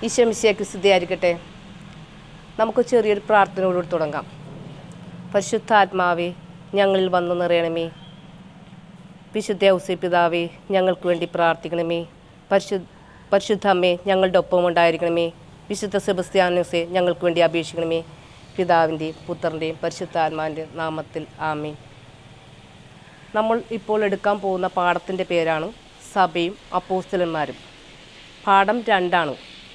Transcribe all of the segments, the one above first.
ഈശോമിശിയക്ക് സ്തുതിയായിരിക്കട്ടെ നമുക്ക് ചെറിയൊരു പ്രാർത്ഥനയോടുകൂടി തുടങ്ങാം പരിശുദ്ധാത്മാവേ ഞങ്ങളിൽ വന്നു നിറയണമേ വിശുദ്ധ ഔസപിതാവേ ഞങ്ങൾക്ക് വേണ്ടി പ്രാർത്ഥിക്കണമേ പരിശു പരിശുദ്ധ അമ്മേ ഞങ്ങളുടെ ഒപ്പം ഉണ്ടായിരിക്കണമേ വിശുദ്ധ സെബസ്ത്യാനോസെ ഞങ്ങൾക്ക് വേണ്ടി അപേക്ഷിക്കണമേ പിതാവിൻ്റെയും പുത്രൻ്റെയും പരിശുദ്ധാത്മാവിൻ്റെ നാമത്തിൽ ആമേ നമ്മൾ ഇപ്പോൾ എടുക്കാൻ പോകുന്ന പാഠത്തിൻ്റെ പേരാണ് സഭയും അപ്പോസ്തലന്മാരും പാഠം രണ്ടാണ്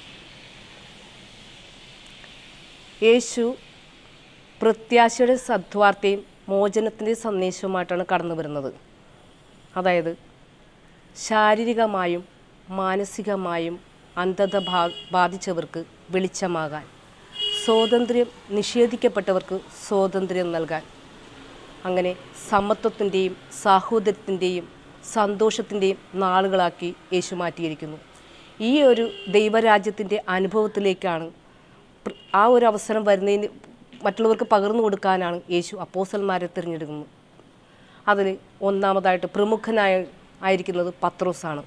യേശു പ്രത്യാശയുടെ സദ്വാർത്തയും മോചനത്തിൻ്റെ സന്ദേശവുമായിട്ടാണ് കടന്നു വരുന്നത് അതായത് ശാരീരികമായും മാനസികമായും അന്ധത ബാ ബാധിച്ചവർക്ക് വെളിച്ചമാകാൻ സ്വാതന്ത്ര്യം നിഷേധിക്കപ്പെട്ടവർക്ക് സ്വാതന്ത്ര്യം നൽകാൻ അങ്ങനെ സമത്വത്തിൻ്റെയും സാഹോദര്യത്തിൻ്റെയും സന്തോഷത്തിൻ്റെയും നാളുകളാക്കി യേശു മാറ്റിയിരിക്കുന്നു ഈ ഒരു ദൈവരാജ്യത്തിൻ്റെ അനുഭവത്തിലേക്കാണ് പ്ര- ആ ഒരു അവസരം വരുന്നതിന് മറ്റുള്ളവർക്ക് പകർന്നു കൊടുക്കാനാണ് യേശു അപ്പോസന്മാരെ തിരഞ്ഞെടുക്കുന്നത് അതിൽ ഒന്നാമതായിട്ട് പ്രമുഖനായ ആയിരിക്കുന്നത് പത്രോസാണ്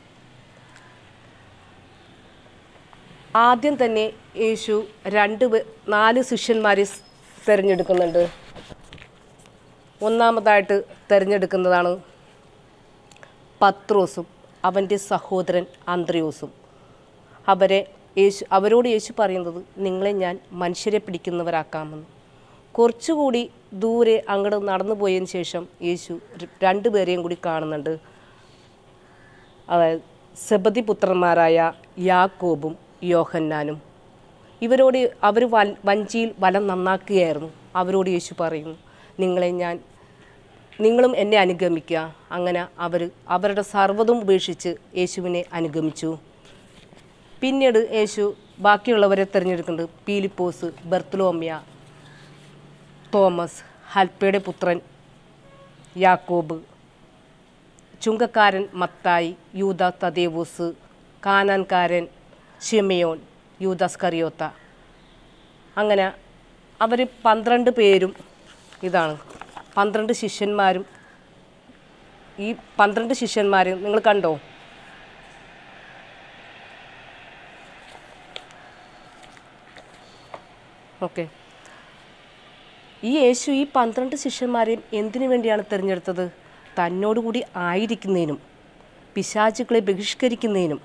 ആദ്യം തന്നെ യേശു രണ്ട് പേ- നാല് ശിഷ്യന്മാരെ സ് തിരഞ്ഞെടുക്കുന്നുണ്ട് ഒന്നാമതായിട്ട് തിരഞ്ഞെടുക്കുന്നതാണ് പത്രോസും അവൻ്റെ സഹോദരൻ അന്ത്രയോസും അവരെ യേശു അവരോട് യേശു പറയുന്നത് നിങ്ങളെ ഞാൻ മനുഷ്യരെ പിടിക്കുന്നവരാക്കാമെന്ന് കുറച്ചുകൂടി ദൂരെ അങ്ങോട്ട് നടന്നു പോയതിന് ശേഷം യേശു ര- രണ്ടുപേരെയും കൂടി കാണുന്നുണ്ട് അതായത് സെബതി പുത്രന്മാരായ യാക്കോബും യോഹന്നാനും ഇവരോട് അവർ വൽ വഞ്ചിയിൽ വലം നന്നാക്കുകയായിരുന്നു അവരോട് യേശു പറയുന്നു നിങ്ങളെ ഞാൻ നിങ്ങളും എന്നെ അനുഗമിക്കുക അങ്ങനെ അവർ അവരുടെ സർവ്വതും ഉപേക്ഷിച്ച് യേശുവിനെ അനുഗമിച്ചു പിന്നീട് യേശു ബാക്കിയുള്ളവരെ തിരഞ്ഞെടുക്കുന്നുണ്ട് പീലിപ്പോസ് ബർത്തലോമ്യ തോമസ് ഹൽപ്പയുടെ പുത്രൻ യാക്കോബ് ചുങ്കക്കാരൻ മത്തായി യൂദ തദേവൂസ് കാനാൻകാരൻ ഷിമയോൻ യൂദാസ് കറിയോത്ത അങ്ങനെ അവർ പന്ത്രണ്ട് പേരും ഇതാണ് പന്ത്രണ്ട് ശിഷ്യന്മാരും ഈ പന്ത്രണ്ട് ശിഷ്യന്മാരും നിങ്ങൾ കണ്ടോ ഓക്കെ ഈ യേശു ഈ പന്ത്രണ്ട് ശിഷ്യന്മാരെയും എന്തിനു വേണ്ടിയാണ് തിരഞ്ഞെടുത്തത് തന്നോടുകൂടി ആയിരിക്കുന്നതിനും പിശാചുക്കളെ ബഹിഷ്കരിക്കുന്നതിനും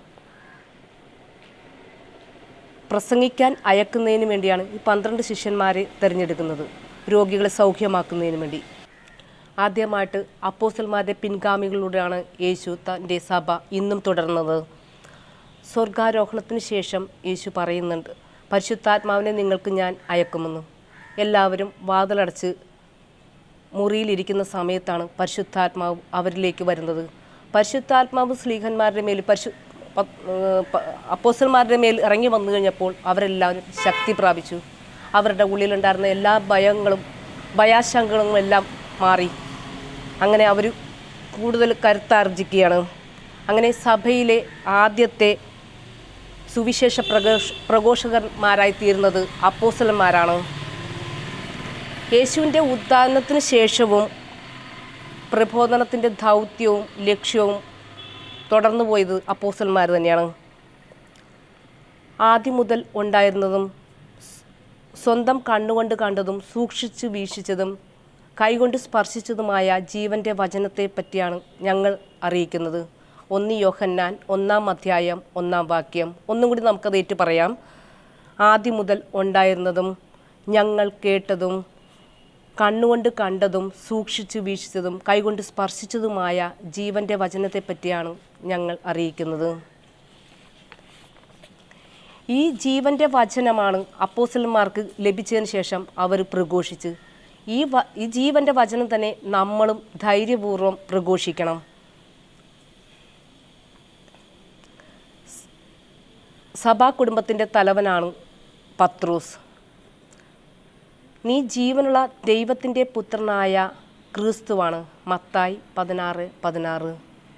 പ്രസംഗിക്കാൻ അയക്കുന്നതിനും വേണ്ടിയാണ് ഈ പന്ത്രണ്ട് ശിഷ്യന്മാരെ തിരഞ്ഞെടുക്കുന്നത് രോഗികളെ സൗഖ്യമാക്കുന്നതിന് വേണ്ടി ആദ്യമായിട്ട് അപ്പോസൽമാരുടെ പിൻഗാമികളിലൂടെയാണ് യേശു തൻ്റെ സഭ ഇന്നും തുടർന്നത് സ്വർഗാരോഹണത്തിന് ശേഷം യേശു പറയുന്നുണ്ട് പരിശുദ്ധാത്മാവിനെ നിങ്ങൾക്ക് ഞാൻ അയക്കുമെന്ന് എല്ലാവരും വാതിലടച്ച് മുറിയിലിരിക്കുന്ന സമയത്താണ് പരിശുദ്ധാത്മാവ് അവരിലേക്ക് വരുന്നത് പരിശുദ്ധാത്മാവ് സ്ലീഹന്മാരുടെ മേൽ പരിശു പ- ഏർ പ- അപ്പോസ്റ്റലന്മാരുടെ മേൽ ഇറങ്ങി വന്നു കഴിഞ്ഞപ്പോൾ അവരെല്ലാവരും ശക്തി പ്രാപിച്ചു അവരുടെ ഉള്ളിലുണ്ടായിരുന്ന എല്ലാ ഭയങ്ങളും ഭയാശങ്കകളും എല്ലാം മാറി അങ്ങനെ അവർ കൂടുതൽ കരുത്താർജിക്കുകയാണ് അങ്ങനെ സഭയിലെ ആദ്യത്തെ സുവിശേഷ പ്രഘോഷ പ്രഘോഷകന്മാരായി തീരുന്നത് അപ്പോസ്റ്റലന്മാരാണ് യേശുവിൻ്റെ ഉദ്ധാരണത്തിന് ശേഷവും പ്രബോധനത്തിൻ്റെ ദൗത്യവും ലക്ഷ്യവും തുടർന്നു പോയത് അപ്പോസ്റ്റലന്മാർ തന്നെയാണ് ആദ്യം മുതൽ ഉണ്ടായിരുന്നതും സ്- സ്വന്തം കണ്ണുകൊണ്ട് കണ്ടതും സൂക്ഷിച്ചു വീക്ഷിച്ചതും കൈകൊണ്ട് സ്പർശിച്ചതുമായ ജീവൻ്റെ വചനത്തെ പറ്റിയാണ് ഞങ്ങൾ അറിയിക്കുന്നത് ഒന്ന് യോഹന്നാൻ ഒന്നാം അധ്യായം ഒന്നാം വാക്യം ഒന്നും കൂടി നമുക്കത് ഏറ്റു പറയാം ആദ്യം മുതൽ ഉണ്ടായിരുന്നതും ഞങ്ങൾ കേട്ടതും കണ്ണുകൊണ്ട് കണ്ടതും സൂക്ഷിച്ചു വീക്ഷിച്ചതും കൈകൊണ്ട് സ്പർശിച്ചതുമായ ജീവൻ്റെ വചനത്തെ പറ്റിയാണ് ഞങ്ങൾ അറിയിക്കുന്നത് ഈ ജീവൻ്റെ വചനമാണ് അപ്പോസ്റ്റലന്മാർക്ക് ലഭിച്ചതിന് ശേഷം അവർ പ്രഘോഷിച്ച് ഈ വ ഈ ജീവൻ്റെ വചനം തന്നെ നമ്മളും ധൈര്യപൂർവ്വം പ്രഘോഷിക്കണം സഭാ കുടുംബത്തിൻ്റെ തലവനാണ് പത്രോസ് നീ ജീവനുള്ള ദൈവത്തിൻ്റെ പുത്രനായ ക്രിസ്തുവാണ് മത്തായി പതിനാറ് പതിനാറ്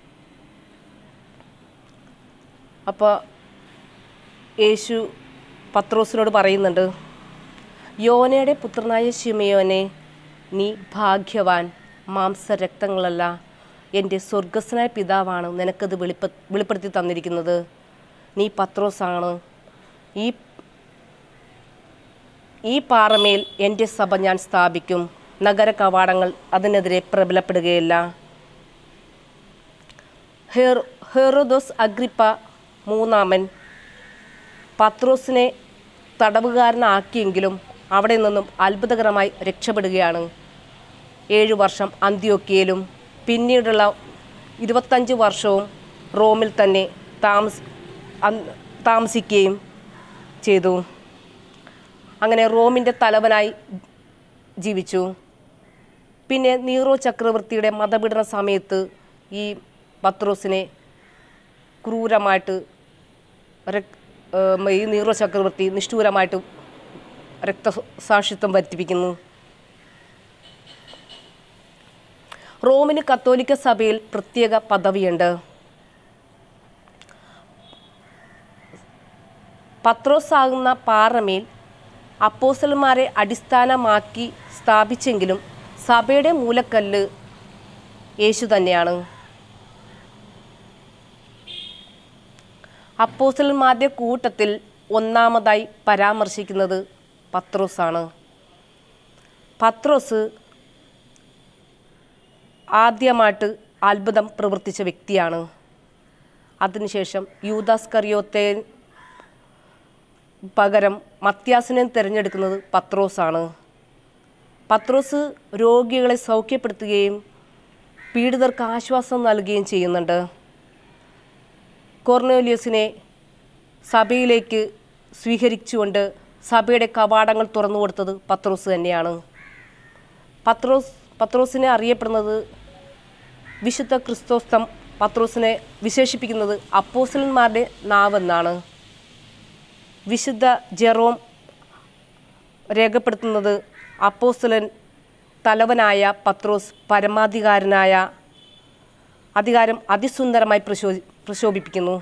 അപ്പോൾ യേശു പത്രോസിനോട് പറയുന്നുണ്ട് യോനയുടെ പുത്രനായ ശിമയോനെ നീ ഭാഗ്യവാൻ മാംസരക്തങ്ങളല്ല എൻ്റെ സ്വർഗസ്വനായ പിതാവാണ് നിനക്കത് വെളിപ്പ വെളിപ്പെടുത്തി തന്നിരിക്കുന്നത് നീ പത്രോസാണ് ഈ ഈ പാറമേൽ എൻ്റെ സഭ ഞാൻ സ്ഥാപിക്കും നഗര കവാടങ്ങൾ അതിനെതിരെ പ്രബലപ്പെടുകയില്ല ഹെർ ഹെറോദോസ് അഗ്രിപ്പ മൂന്നാമൻ പത്രോസിനെ തടവുകാരനാക്കിയെങ്കിലും അവിടെ നിന്നും അത്ഭുതകരമായി രക്ഷപ്പെടുകയാണ് ഏഴു വർഷം അന്ത്യോക്കിയയിലും പിന്നീടുള്ള ഇരുപത്തഞ്ച് വർഷവും റോമിൽ തന്നെ താമസ അൻ- താമസിക്കുകയും ചെയ്തു അങ്ങനെ റോമിൻ്റെ തലവനായി ജീവിച്ചു പിന്നെ നീറോ ചക്രവർത്തിയുടെ മതപീഡന സമയത്ത് ഈ പത്രോസിനെ ക്രൂരമായിട്ട് രക്- ഏം, ഈ നീറോ ചക്രവർത്തി നിഷ്ഠൂരമായിട്ട് രക്തസാക്ഷിത്വം വരുത്തിപ്പിക്കുന്നു റോമിന് കത്തോലിക്ക സഭയിൽ പ്രത്യേക പദവിയുണ്ട് പത്രോസ് ആകുന്ന പാറമേൽ അപ്പോസലന്മാരെ അടിസ്ഥാനമാക്കി സ്ഥാപിച്ചെങ്കിലും സഭയുടെ മൂലക്കല്ല് യേശു തന്നെയാണ് അപ്പോസലന്മാരുടെ കൂട്ടത്തിൽ ഒന്നാമതായി പരാമർശിക്കുന്നത് പത്രോസാണ് പത്രോസ് ആദ്യമായിട്ട് അത്ഭുതം പ്രവർത്തിച്ച വ്യക്തിയാണ് അതിനുശേഷം യൂദാസ് കറിയോത്തെ പകരം മത്യാസിനെ തിരഞ്ഞെടുക്കുന്നത് പത്രോസാണ് പത്രോസ് രോഗികളെ സൗഖ്യപ്പെടുത്തുകയും പീഡിതർക്ക് ആശ്വാസം നൽകുകയും ചെയ്യുന്നുണ്ട് കോർണേലിയസിനെ സഭയിലേക്ക് സ്വീകരിച്ചുകൊണ്ട് സഭയുടെ കവാടങ്ങൾ തുറന്നു കൊടുത്തത് പത്രോസ് തന്നെയാണ് പത്രോസ് പത്രോസിനെ അറിയപ്പെടുന്നത് വിശുദ്ധ ക്രിസ്തോസ്തം പത്രോസിനെ വിശേഷിപ്പിക്കുന്നത് അപ്പോസലന്മാരുടെ നാവെന്നാണ് വിശുദ്ധ ജെറോം രേഖപ്പെടുത്തുന്നത് അപ്പോസ്തലൻ തലവനായ പത്രോസ് പരമാധികാരനായ അധികാരം അതിസുന്ദരമായി പ്രശോ പ്രശോഭിപ്പിക്കുന്നു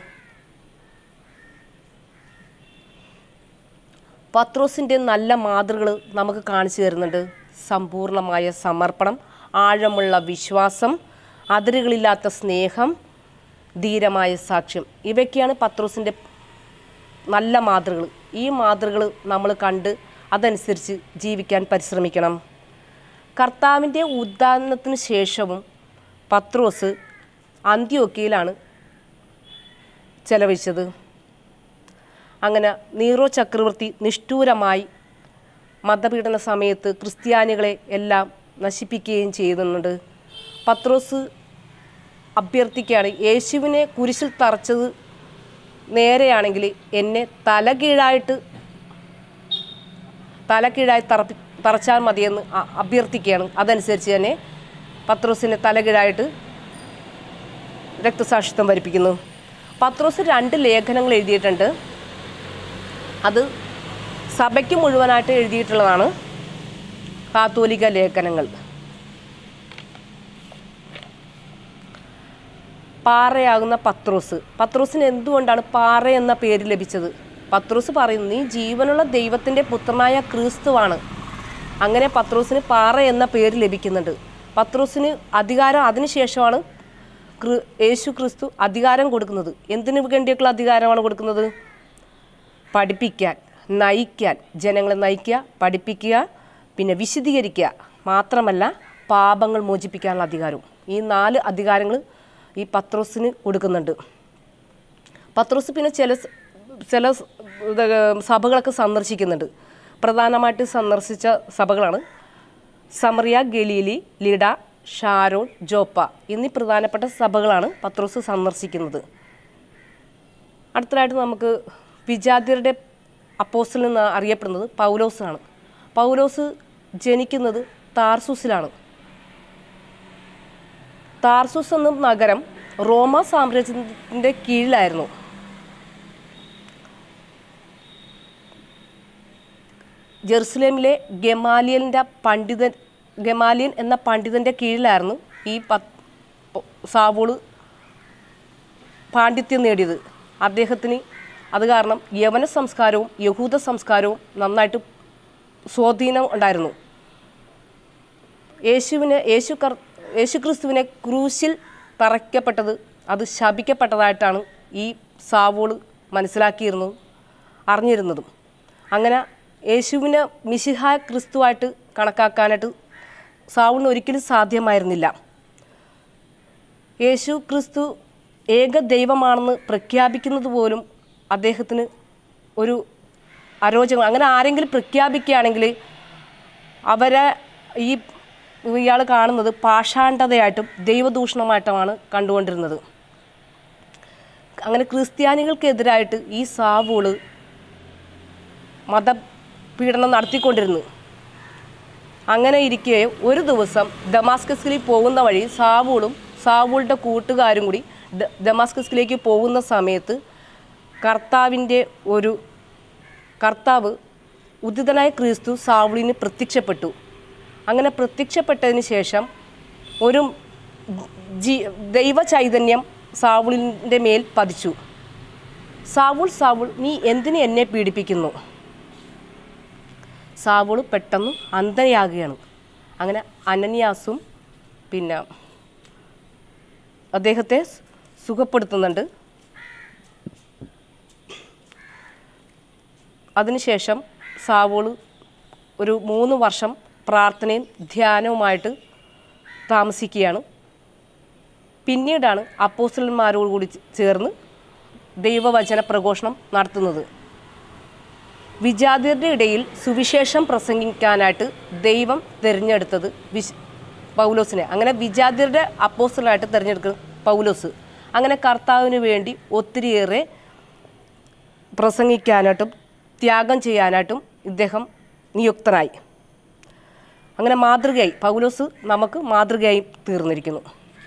പത്രോസിൻ്റെ നല്ല മാതൃകൾ നമുക്ക് കാണിച്ചു തരുന്നുണ്ട് സമ്പൂർണമായ സമർപ്പണം ആഴമുള്ള വിശ്വാസം അതിരുകളില്ലാത്ത സ്നേഹം ധീരമായ സാക്ഷ്യം ഇവയ്ക്കാണ് പത്രോസിൻ്റെ നല്ല മാതൃകൾ ഈ മാതൃകൾ നമ്മൾ കണ്ട് അതനുസരിച്ച് ജീവിക്കാൻ പരിശ്രമിക്കണം കർത്താവിൻ്റെ ഉദ്ധാരണത്തിന് ശേഷവും പത്രോസ് അന്ത്യോക്കയിലാണ് ചെലവഴിച്ചത് അങ്ങനെ നീറോ ചക്രവർത്തി നിഷ്ഠൂരമായി മതപീഡന സമയത്ത് ക്രിസ്ത്യാനികളെ എല്ലാം നശിപ്പിക്കുകയും ചെയ്യുന്നുണ്ട് പത്രോസ് അഭ്യർത്ഥിക്കുകയാണ് യേശുവിനെ കുരിശിൽ തറച്ചത് നേരെയാണെങ്കിൽ എന്നെ തലകീഴായിട്ട് തലകീഴായി തറപ്പി തറച്ചാൽ മതിയെന്ന് അ- അഭ്യർത്ഥിക്കുകയാണ് അതനുസരിച്ച് തന്നെ പത്രോസിനെ തലകീഴായിട്ട് രക്തസാക്ഷിത്വം വരിപ്പിക്കുന്നു പത്രോസ് രണ്ട് ലേഖനങ്ങൾ എഴുതിയിട്ടുണ്ട് അത് സഭയ്ക്ക് മുഴുവനായിട്ട് എഴുതിയിട്ടുള്ളതാണ് കാത്തോലിക ലേഖനങ്ങൾ പാറയാകുന്ന പത്രോസ് പത്രോസിന് എന്തുകൊണ്ടാണ് പാറ എന്ന പേര് ലഭിച്ചത് പത്രോസ് പറയുന്നു നീ ജീവനുള്ള ദൈവത്തിൻ്റെ പുത്രനായ ക്രിസ്തുവാണ് അങ്ങനെ പത്രോസിന് പാറ എന്ന പേര് ലഭിക്കുന്നുണ്ട് പത്രോസിന് അധികാരം അതിനുശേഷമാണ് ക്രി യേശു ക്രിസ്തു അധികാരം കൊടുക്കുന്നത് എന്തിനു വേണ്ടിയൊക്കെയുള്ള അധികാരമാണ് കൊടുക്കുന്നത് പഠിപ്പിക്കാൻ നയിക്കാൻ ജനങ്ങളെ നയിക്കുക പഠിപ്പിക്കുക പിന്നെ വിശദീകരിക്കുക മാത്രമല്ല പാപങ്ങൾ മോചിപ്പിക്കാനുള്ള അധികാരവും ഈ നാല് അധികാരങ്ങൾ ഈ പത്രോസിന് കൊടുക്കുന്നുണ്ട് പത്രോസ് പിന്നെ ചില സ്- ചില സ്- ഇത് സഭകളൊക്കെ സന്ദർശിക്കുന്നുണ്ട് പ്രധാനമായിട്ട് സന്ദർശിച്ച സഭകളാണ് Samaria Galilee Lydda Sharon Joppa എന്നീ പ്രധാനപ്പെട്ട സഭകളാണ് പത്രോസ് സന്ദർശിക്കുന്നത് അടുത്തതായിട്ട് നമുക്ക് വിജാതിയരുടെ അപ്പോസ്റ്റൽ എന്ന് അറിയപ്പെടുന്നത് പൗലോസാണ് പൗലോസ് ജനിക്കുന്നത് താർസൂസിലാണ് താർസൂസ് എന്ന നഗരം റോമ സാമ്രാജ്യത്തിൻ്റെ കീഴിലായിരുന്നു ജെറുസലേമിലെ ഗമാലിയലിൻ്റെ പണ്ഡിതൻ ഗമാലിയൻ എന്ന പണ്ഡിതൻ്റെ കീഴിലായിരുന്നു ഈ പത്ത് സാവൂള് പാണ്ഡിത്യം നേടിയത് അദ്ദേഹത്തിന് അത് കാരണം യവന സംസ്കാരവും യഹൂദ സംസ്കാരവും നന്നായിട്ട് സ്വാധീനം ഉണ്ടായിരുന്നു യേശുവിനെ യേശു കർ യേശുക്രിസ്തുവിനെ ക്രൂശിൽ തറയ്ക്കപ്പെട്ടത് അത് ശപിക്കപ്പെട്ടതായിട്ടാണ് ഈ സാവോള് മനസ്സിലാക്കിയിരുന്നത് അറിഞ്ഞിരുന്നതും അങ്ങനെ യേശുവിനെ മിശിഹ ക്രിസ്തുവായിട്ട് കണക്കാക്കാനായിട്ട് സാവുളിന് ഒരിക്കലും സാധ്യമായിരുന്നില്ല യേശു ക്രിസ്തു ഏക ദൈവമാണെന്ന് പ്രഖ്യാപിക്കുന്നത് പോലും അദ്ദേഹത്തിന് ഒരു അരോചകം അങ്ങനെ ആരെങ്കിലും പ്രഖ്യാപിക്കുകയാണെങ്കിൽ അവരെ ഈ ഇയാൾ കാണുന്നത് പാഷാണ്ഡതയായിട്ടും ദൈവദൂഷണമായിട്ടുമാണ് കണ്ടുകൊണ്ടിരുന്നത് അങ്ങനെ ക്രിസ്ത്യാനികൾക്കെതിരായിട്ട് ഈ സാവൂള് മതപീഡനം നടത്തിക്കൊണ്ടിരുന്നു അങ്ങനെ ഇരിക്കെ ഒരു ദിവസം ദമാസ്കസിൽ പോകുന്ന വഴി സാവൂളും സാവൂളുടെ കൂട്ടുകാരും കൂടി ദ- ദമാസ്കസിലേക്ക് പോകുന്ന സമയത്ത് കർത്താവിൻ്റെ ഒരു കർത്താവ് ഉദിതനായ ക്രിസ്തു സാവൂളിന് പ്രത്യക്ഷപ്പെട്ടു അങ്ങനെ പ്രത്യക്ഷപ്പെട്ടതിന് ശേഷം ഒരു ജീ ദൈവ ചൈതന്യം സാവൂളിൻ്റെ മേൽ പതിച്ചു സാവൂൾ സാവൂൾ നീ എന്തിന് എന്നെ പീഡിപ്പിക്കുന്നു സാവൂൾ പെട്ടെന്ന് അന്ധയാകുകയാണ് അങ്ങനെ അനന്യാസും പിന്നെ അദ്ദേഹത്തെ സുഖപ്പെടുത്തുന്നുണ്ട് അതിനുശേഷം സാവൂള് ഒരു മൂന്ന് വർഷം പ്രാർത്ഥനയും ധ്യാനവുമായിട്ട് താമസിക്കുകയാണ് പിന്നീടാണ് അപ്പോസ്റ്റലന്മാരോട് കൂടി ചേർന്ന് ദൈവവചന പ്രഘോഷണം നടത്തുന്നത് വിജാതിയരുടെ ഇടയിൽ സുവിശേഷം പ്രസംഗിക്കാനായിട്ട് ദൈവം തിരഞ്ഞെടുത്തത് വിശ് പൗലോസിനെ അങ്ങനെ വിജാതിയരുടെ അപ്പോസ്റ്റലായിട്ട് തിരഞ്ഞെടുക്കുന്ന പൗലോസ് അങ്ങനെ കർത്താവിന് വേണ്ടി ഒത്തിരിയേറെ പ്രസംഗിക്കാനായിട്ടും ത്യാഗം ചെയ്യാനായിട്ടും ഇദ്ദേഹം നിയുക്തനായി അങ്ങനെ മാതൃകയായി പൗലോസ് നമുക്ക് മാതൃകയായി തീർന്നിരിക്കുന്നു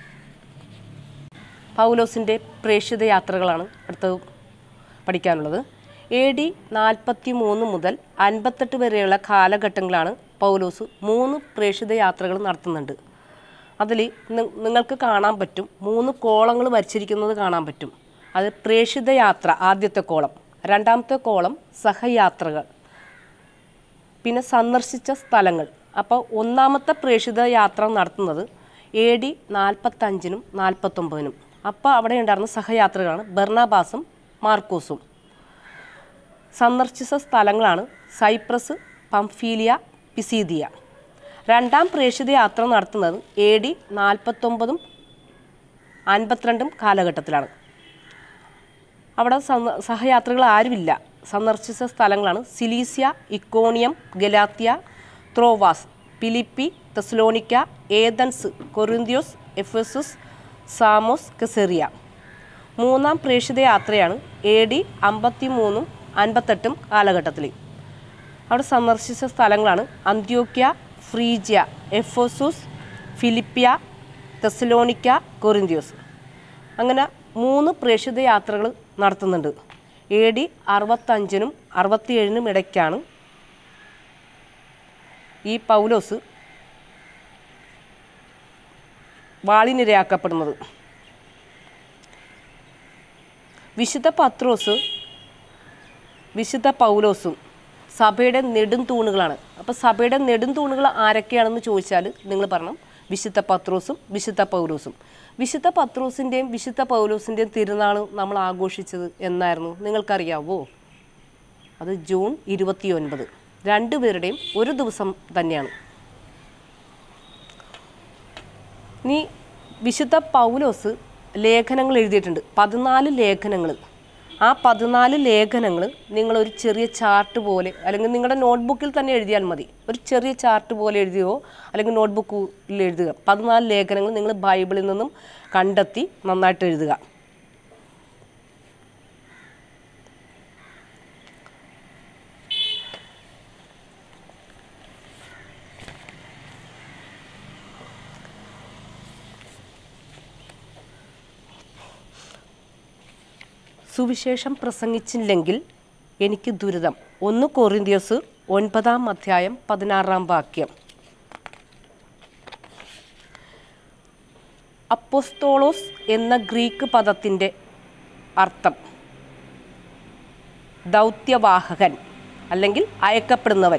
പൗലോസിൻ്റെ പ്രേക്ഷിത യാത്രകളാണ് അടുത്തത് പഠിക്കാനുള്ളത് എ ഡി നാൽപ്പത്തി മൂന്ന് മുതൽ അൻപത്തെട്ട് വരെയുള്ള കാലഘട്ടങ്ങളാണ് പൗലോസ് മൂന്ന് പ്രേക്ഷിത യാത്രകൾ നടത്തുന്നുണ്ട് അതിൽ നിങ്ങൾക്ക് കാണാൻ പറ്റും മൂന്ന് കോളങ്ങൾ വരച്ചിരിക്കുന്നത് കാണാൻ പറ്റും അത് പ്രേക്ഷിത യാത്ര ആദ്യത്തെ കോളം രണ്ടാമത്തെ കോളം സഹയാത്രകൾ പിന്നെ സന്ദർശിച്ച സ്ഥലങ്ങൾ അപ്പോൾ ഒന്നാമത്തെ പ്രേക്ഷിത യാത്ര നടത്തുന്നത് എ ഡി നാൽപ്പത്തഞ്ചിനും നാൽപ്പത്തൊമ്പതിനും അപ്പോൾ അവിടെ ഉണ്ടായിരുന്ന സഹയാത്രകളാണ് ബർണാബാസും മാർക്കോസും സന്ദർശിച്ച സ്ഥലങ്ങളാണ് സൈപ്രസ് പംഫീലിയ പിസീദിയ രണ്ടാം പ്രേക്ഷിത യാത്ര നടത്തുന്നത് എ ഡി നാൽപ്പത്തൊമ്പതും അൻപത്തിരണ്ടും കാലഘട്ടത്തിലാണ് അവിടെ സന്ദ- സഹയാത്രികൾ ആരുമില്ല സന്ദർശിച്ച സ്ഥലങ്ങളാണ് Cilicia Iconium Galatia Troas Philippi Thessalonica Athens കൊറിന്ത്യോസ് എഫസസ് സാമോസ് കെസെറിയ മൂന്നാം പ്രേക്ഷിത യാത്രയാണ് എ ഡി അമ്പത്തി മൂന്നും അൻപത്തെട്ടും കാലഘട്ടത്തിൽ അവിടെ സന്ദർശിച്ച സ്ഥലങ്ങളാണ് അന്ത്യോക്യ ഫ്രീജിയ എഫോസൂസ് ഫിലിപ്പിയ തെസലോണിക്ക കൊറിന്ത്യോസ് അങ്ങനെ മൂന്ന് പ്രേക്ഷിത യാത്രകൾ നടത്തുന്നുണ്ട് എ ഡി അറുപത്തഞ്ചിനും അറുപത്തിയേഴിനും ഇടയ്ക്കാണ് ഈ പൗലോസ് വാളിനിരയാക്കപ്പെടുന്നത് വിശുദ്ധ പത്രോസ് വിശുദ്ധ പൗലോസും സഭയുടെ നെടും തൂണുകളാണ് അപ്പോൾ സഭയുടെ നെടും തൂണുകൾ ആരൊക്കെയാണെന്ന് ചോദിച്ചാൽ നിങ്ങൾ പറയണം വിശുദ്ധ പത്രോസും വിശുദ്ധ പൗലോസും വിശുദ്ധ പത്രോസിൻ്റെയും വിശുദ്ധ പൗലോസിൻ്റെയും തിരുനാൾ നമ്മൾ ആഘോഷിച്ചത് എന്നായിരുന്നു നിങ്ങൾക്കറിയാവോ അത് ജൂൺ ഇരുപത്തിയൊൻപത് രണ്ടുപേരുടെയും ഒരു ദിവസം തന്നെയാണ് നീ വിശുദ്ധ പൗലോസ് ലേഖനങ്ങൾ എഴുതിയിട്ടുണ്ട് പതിനാല് ലേഖനങ്ങൾ ആ പതിനാല് ലേഖനങ്ങൾ നിങ്ങളൊരു ചെറിയ ചാർട്ട് പോലെ അല്ലെങ്കിൽ നിങ്ങളുടെ നോട്ട്ബുക്കിൽ തന്നെ എഴുതിയാൽ മതി ഒരു ചെറിയ ചാർട്ട് പോലെ എഴുതിയോ അല്ലെങ്കിൽ നോട്ട്ബുക്കിൽ എഴുതുക പതിനാല് ലേഖനങ്ങൾ നിങ്ങൾ ബൈബിളിൽ നിന്നും കണ്ടെത്തി നന്നായിട്ട് എഴുതുക സുവിശേഷം പ്രസംഗിച്ചില്ലെങ്കിൽ എനിക്ക് ദുരിതം ഒന്ന് കൊറിന്ത്യസ് ഒൻപതാം അധ്യായം പതിനാറാം വാക്യം അപ്പോസ്തോളോസ് എന്ന ഗ്രീക്ക് പദത്തിൻ്റെ അർത്ഥം ദൗത്യവാഹകൻ അല്ലെങ്കിൽ അയക്കപ്പെടുന്നവൻ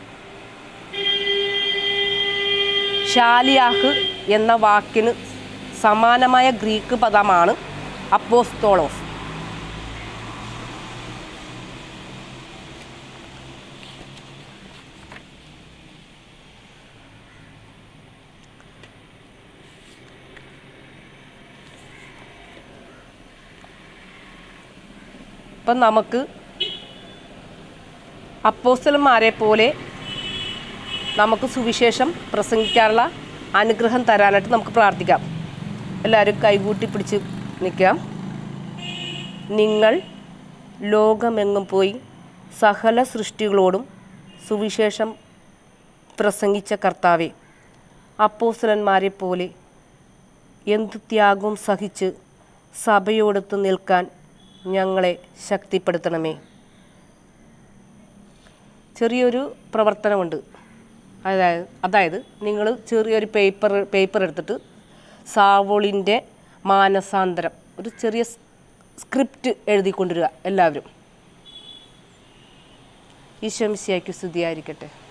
ഷാലിയാഹ് എന്ന വാക്കിന് സമാനമായ ഗ്രീക്ക് പദമാണ് അപ്പോസ്തോളോസ് അപ്പം നമുക്ക് അപ്പോസ്റ്റലന്മാരെ പോലെ നമുക്ക് സുവിശേഷം പ്രസംഗിക്കാനുള്ള അനുഗ്രഹം തരാനായിട്ട് നമുക്ക് പ്രാർത്ഥിക്കാം എല്ലാവരും കൈകൂട്ടി പിടിച്ച് നിൽക്കാം നിങ്ങൾ ലോകമെങ്ങും പോയി സകല സൃഷ്ടികളോടും സുവിശേഷം പ്രസംഗിച്ച കർത്താവെ അപ്പോസ്റ്റലന്മാരെ പോലെ എന്ത് ത്യാഗവും സഹിച്ച് സഭയോടൊത്ത് നിൽക്കാൻ ഞങ്ങളെ ശക്തിപ്പെടുത്തണമേ ചെറിയൊരു പ്രവർത്തനമുണ്ട് അതായത് അതായത് നിങ്ങൾ ചെറിയൊരു പേപ്പർ പേപ്പർ എടുത്തിട്ട് സാവോളിൻ്റെ മാനസാന്തരം ഒരു ചെറിയ സ്- സ്ക്രിപ്റ്റ് എഴുതിക്കൊണ്ടിരിക എല്ലാവരും ഈശോമിസിയാക്കി സ്തുതിയായിരിക്കട്ടെ